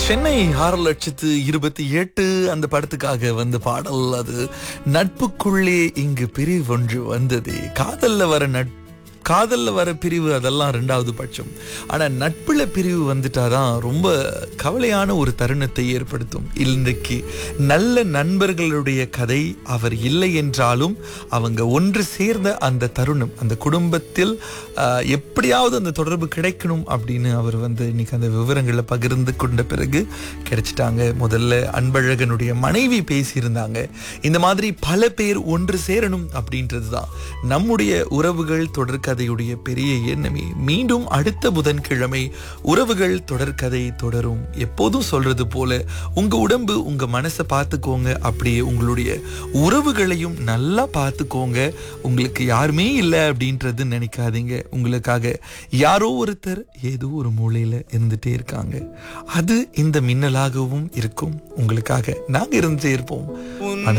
சென்னை ஆறு லட்சத்து இருபத்தி எட்டு அந்த படத்துக்காக வந்த பாடல் அது நட்புக்குள்ளே இங்கு பிரிவு ஒன்று வந்தது காதல்ல வர நட் காதல்ல வர பிரிவு அதெல்லாம் ரெண்டாவது பட்சம் ஆனா நட்புல பிரிவு வந்துட்டாதான் ரொம்ப கவலையான ஒரு தருணத்தை ஏற்படுத்தும் இன்றைக்கு நல்ல நண்பர்களுடைய கதை அவர் இல்லை என்றாலும் அவங்க ஒன்று சேர்ந்த அந்த தருணம் அந்த குடும்பத்தில் ஆஹ், எப்படியாவது அந்த தொடர்பு கிடைக்கணும் அப்படின்னு அவர் வந்து இன்னைக்கு அந்த விவரங்களை பகிர்ந்து கொண்ட பிறகு கிடைச்சிட்டாங்க முதல்ல அன்பழகனுடைய மனைவி பேசியிருந்தாங்க இந்த மாதிரி பல பேர் ஒன்று சேரணும் அப்படின்றது தான் நம்முடைய உறவுகள் தொடர்கதையுடைய பெரிய எண்ணமே மீண்டும் அடுத்த புதன்கிழமை உறவுகள் தொடர்கதை தொடரும் எப்போதும் சொல்றது போல உங்க உடம்பு உங்க மனசை பார்த்துக்கோங்க அப்படியே உங்களுடைய உறவுகளையும் நல்லா பார்த்துக்கோங்க உங்களுக்கு யாருமே இல்லை அப்படின்றது நினைக்காதீங்க உங்களுக்காக யாரோ ஒருத்தர் ஏதோ ஒரு மூலையில இருந்துட்டே இருக்காங்க அது இந்த மின்னலாகவும் இருக்கும் உங்களுக்காக நாங்க இருந்துட்டே இருப்போம்